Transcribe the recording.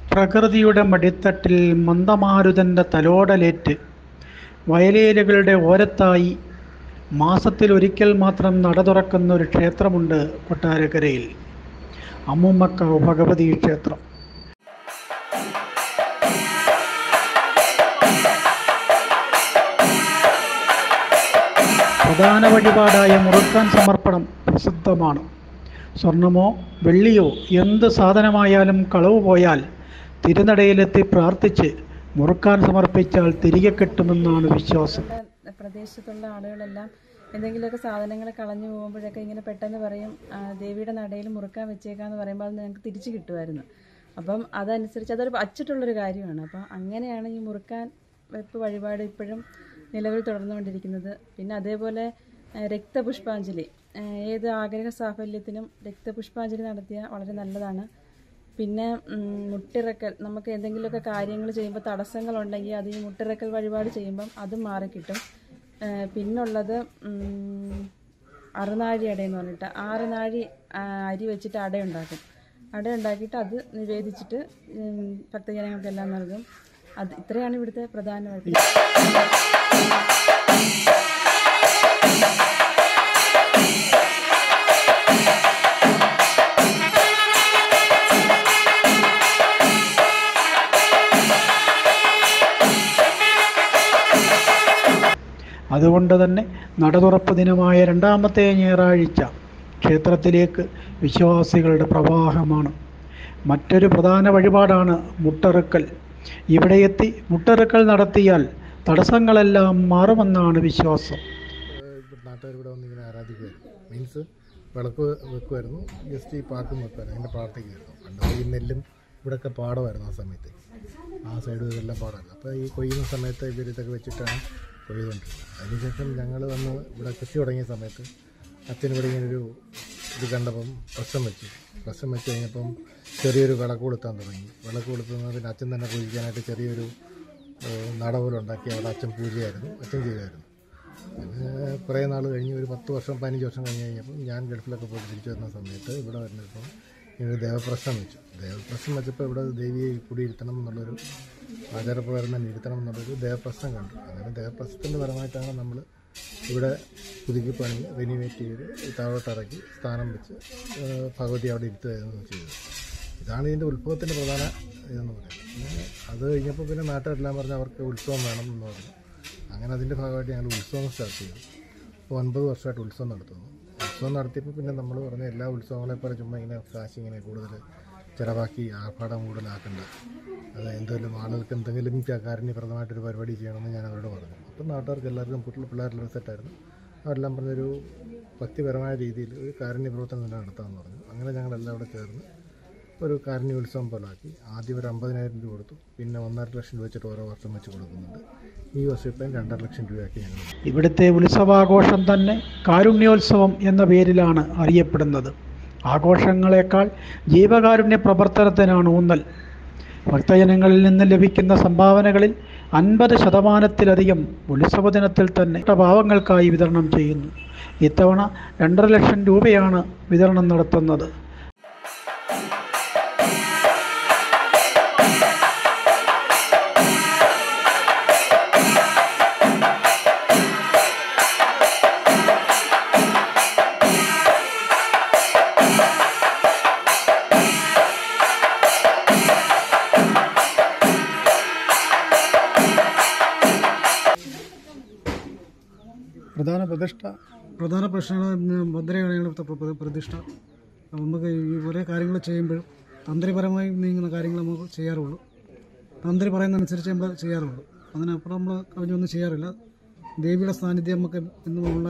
പ്രകൃതിയുടെ മടിത്തട്ടിൽ മന്ദമാരുതൻ്റെ തലോടലേറ്റ് വയലേലുകളുടെ ഓരത്തായി മാസത്തിലൊരിക്കൽ മാത്രം നട തുറക്കുന്ന ഒരു ക്ഷേത്രമുണ്ട് കൊട്ടാരക്കരയിൽ അമ്മുമ്മക്കാവ് ഭഗവതി ക്ഷേത്രം പ്രധാന വഴിപാടായ മുറുക്കാൻ സമർപ്പണം പ്രസിദ്ധമാണ് സ്വർണമോ വെള്ളിയോ എന്ത് സാധനമായാലും കളവ് പോയാൽ തിരുനടയിലെത്തി പ്രാർത്ഥിച്ച് മുറുക്കാൻ സമർപ്പിച്ചാൽ തിരികെ കിട്ടുമെന്നാണ് വിശ്വാസം നമ്മുടെ പ്രദേശത്തുള്ള ആളുകളെല്ലാം എന്തെങ്കിലുമൊക്കെ സാധനങ്ങൾ കളഞ്ഞു പോകുമ്പോഴൊക്കെ ഇങ്ങനെ പെട്ടെന്ന് പറയും "ആ, ദേവിയുടെ നടയിൽ മുറുക്കാൻ വെച്ചേക്കാന്ന് പറയുമ്പോൾ അത് ഞങ്ങൾക്ക് തിരിച്ചു കിട്ടുമായിരുന്നു അപ്പം അതനുസരിച്ച് അതൊരു അച്ചിട്ടുള്ളൊരു കാര്യമാണ് അപ്പം അങ്ങനെയാണ് ഈ മുറുക്കാൻ വെപ്പ് വഴിപാട് ഇപ്പോഴും നിലവിൽ തുടർന്നുകൊണ്ടിരിക്കുന്നത് പിന്നെ അതേപോലെ ആ, രക്തപുഷ്പാഞ്ജലി ആ, ഏത് ആഗ്രഹ സാഫല്യത്തിനും രക്തപുഷ്പാഞ്ജലി നടത്തിയ വളരെ നല്ലതാണ് പിന്നെ ഉം, മുട്ടിറക്കൽ നമുക്ക് എന്തെങ്കിലുമൊക്കെ കാര്യങ്ങൾ ചെയ്യുമ്പോൾ തടസ്സങ്ങളുണ്ടെങ്കിൽ അത് ഈ മുട്ടിറക്കൽ വഴിപാട് ചെയ്യുമ്പം അതും മാറിക്കിട്ടും ആ, പിന്നുള്ളത് ഉം, അറുനാഴി അടയെന്ന് പറഞ്ഞിട്ട് ആറ് നാഴി ആ, അരി വെച്ചിട്ട് അട ഉണ്ടാക്കും അട ഉണ്ടാക്കിയിട്ട് അത് നിവേദിച്ചിട്ട് ഉം, ഭക്തജനങ്ങൾക്കെല്ലാം നൽകും അത് ഇത്രയാണ് ഇവിടുത്തെ പ്രധാന വഴിപാട് അതുകൊണ്ട് തന്നെ നടതുറപ്പ് ദിനമായ രണ്ടാമത്തെ ഞായറാഴ്ച ക്ഷേത്രത്തിലേക്ക് വിശ്വാസികളുടെ പ്രവാഹമാണ് മറ്റൊരു പ്രധാന വഴിപാടാണ് മുട്ടറുക്കൽ ഇവിടെ എത്തി മുട്ടറുക്കൽ നടത്തിയാൽ തടസ്സങ്ങളെല്ലാം മാറുമെന്നാണ് വിശ്വാസം നാട്ടുകാർ ഇവിടെ വന്ന് ഇങ്ങനെ ആരാധിക്കുമായിരുന്നു മീൻസ് വിളക്ക് വെക്കുമായിരുന്നു ജസ്റ്റ് ഈ പാക്കും വെക്കുമായിരുന്നു അങ്ങനെ പ്രാർത്ഥിക്കുമായിരുന്നു പണ്ട് ഈ നെല്ലും ഇവിടെയൊക്കെ പാടമായിരുന്നു ആ സമയത്ത് ആ സൈഡ് ഇതെല്ലാം പാടമായിരുന്നു അപ്പോൾ ഈ കൊയ്യുന്ന സമയത്ത് ഇവർ ഇതൊക്കെ വെച്ചിട്ടാണ് കൊയ്തുകൊണ്ടിരുന്നത് അതിനുശേഷം ഞങ്ങൾ വന്ന് ഇവിടെ കൃഷി തുടങ്ങിയ സമയത്ത് അച്ഛൻ ഇവിടെ ഇങ്ങനെ ഒരു ഇത് കണ്ടപ്പം പ്രശ്നം വെച്ചു പ്രശ്നം വെച്ച് കഴിഞ്ഞപ്പം ചെറിയൊരു വിളക്ക് കൊളുത്താൻ തുടങ്ങി വിളക്ക് കൊളുത്തുന്നത് പിന്നെ അച്ഛൻ തന്നെ പൂജിക്കാനായിട്ട് ചെറിയൊരു ഏഹ്, നട പോലെ ഉണ്ടാക്കി അവിടെ അച്ഛൻ പൂജയായിരുന്നു അച്ഛൻ ചെയ്തായിരുന്നു പിന്നെ കുറേ നാൾ കഴിഞ്ഞ് ഒരു പത്ത് വർഷം പതിനഞ്ച് വർഷം കഴിഞ്ഞ് കഴിഞ്ഞപ്പം ഞാൻ ഗൾഫിലൊക്കെ പോയിട്ട് തിരിച്ചു വരുന്ന സമയത്ത് ഇവിടെ വരുന്നപ്പം ഇങ്ങനെ ദേവപ്രശ്നം വെച്ചു ദേവപ്രശ്നം വെച്ചപ്പോൾ ഇവിടെ ദേവിയെ കുടിയിരുത്തണം എന്നുള്ളൊരു ആചാരപ്രകാരം തന്നെ ഇരുത്തണം എന്നുള്ളൊരു ദേവപ്രശ്നം കണ്ടു അങ്ങനെ ദേവപ്രശ്നത്തിൻ്റെ പരമായിട്ടാണ് നമ്മൾ ഇവിടെ പുതുക്കി പണി റിനിവേറ്റ് ചെയ്ത് താഴോട്ട് ഇറക്കി സ്ഥാനം വെച്ച് ഏഹ് ഭഗവതി അവിടെ ഇരുത്തുകയായിരുന്നു ചെയ്തത് ഇതാണ് ഇതിൻ്റെ ഉത്ഭവത്തിൻ്റെ പ്രധാന ഇതെന്ന് പറയുന്നത് പിന്നെ അത് കഴിഞ്ഞപ്പോൾ പിന്നെ നാട്ടുകാരെല്ലാം പറഞ്ഞ് അവർക്ക് ഉത്സവം വേണം എന്ന് പറഞ്ഞു അങ്ങനെ അതിൻ്റെ ഭാഗമായിട്ട് ഞങ്ങൾ ഉത്സവം സ്റ്റാർട്ട് ചെയ്തു ഇപ്പോൾ ഒൻപത് വർഷമായിട്ട് ഉത്സവം നടത്തുന്നു ഉത്സവം നടത്തിയപ്പോൾ പിന്നെ നമ്മൾ പറഞ്ഞ എല്ലാ ഉത്സവങ്ങളെ പോലെ ചുമ്മാ ഇങ്ങനെ കാശ് ഇങ്ങനെ കൂടുതൽ ചിലവാക്കി ആർഭാടം കൂടുതലാക്കണ്ട അത് എന്തെങ്കിലും ആളുകൾക്ക് എന്തെങ്കിലും കാരുണ്യപ്രദമായിട്ടൊരു പരിപാടി ചെയ്യണമെന്ന് ഞാൻ അവരോട് പറഞ്ഞു അപ്പം നാട്ടുകാർക്ക് എല്ലാവർക്കും കുട്ടികൾ പിള്ളേരെല്ലാം സെറ്റായിരുന്നു അവരെല്ലാം പറഞ്ഞൊരു ഭക്തിപരമായ രീതിയിൽ ഒരു കാരുണ്യ പ്രവർത്തനം തന്നെ നടത്താമെന്ന് പറഞ്ഞു അങ്ങനെ ഞങ്ങളെല്ലാം ഇവിടെ ചേർന്ന് ഒരു കാരുണ്യോത്സവം പോലാക്കി ആദ്യം ഒരു അമ്പതിനായിരം രൂപ കൊടുത്തു പിന്നെ ഒന്നര ലക്ഷം രൂപ വെച്ചിട്ട് ഓരോ വർഷം വെച്ച് കൊടുക്കുന്നുണ്ട് ഈ വർഷം ഇപ്പം രണ്ടര ലക്ഷം രൂപയാക്കി ഞങ്ങൾ ഇവിടുത്തെ ഉത്സവാഘോഷം തന്നെ കാരുണ്യോത്സവം എന്ന പേരിലാണ് അറിയപ്പെടുന്നത് ആഘോഷങ്ങളെക്കാൾ ജീവകാരുണ്യ പ്രവർത്തനത്തിനാണ് ഊന്നൽ ഭക്തജനങ്ങളിൽ നിന്ന് ലഭിക്കുന്ന സംഭാവനകളിൽ അൻപത് ശതമാനത്തിലധികം ഉത്സവ ദിനത്തിൽ തന്നെ പാവങ്ങൾക്കായി വിതരണം ചെയ്യുന്നു ഇത്തവണ രണ്ടര ലക്ഷം രൂപയാണ് വിതരണം നടത്തുന്നത് പ്രധാന പ്രതിഷ്ഠ പ്രധാന പ്രശ്നങ്ങൾ ഭദ്രകാളികളുടെ പ്രതിഷ്ഠ നമുക്ക് ഈ ഒരേ കാര്യങ്ങൾ ചെയ്യുമ്പോഴും തന്ത്രിപരമായി നീങ്ങുന്ന കാര്യങ്ങൾ നമുക്ക് ചെയ്യാറുള്ളൂ തന്ത്രി പറയുന്നതനുസരിച്ച് നമ്മൾ ചെയ്യാറുള്ളൂ അതിനപ്പുറം നമ്മൾ കവിഞ്ഞൊന്നും ചെയ്യാറില്ല ദേവിയുടെ സാന്നിധ്യം നമുക്ക് എന്നും ഉള്ള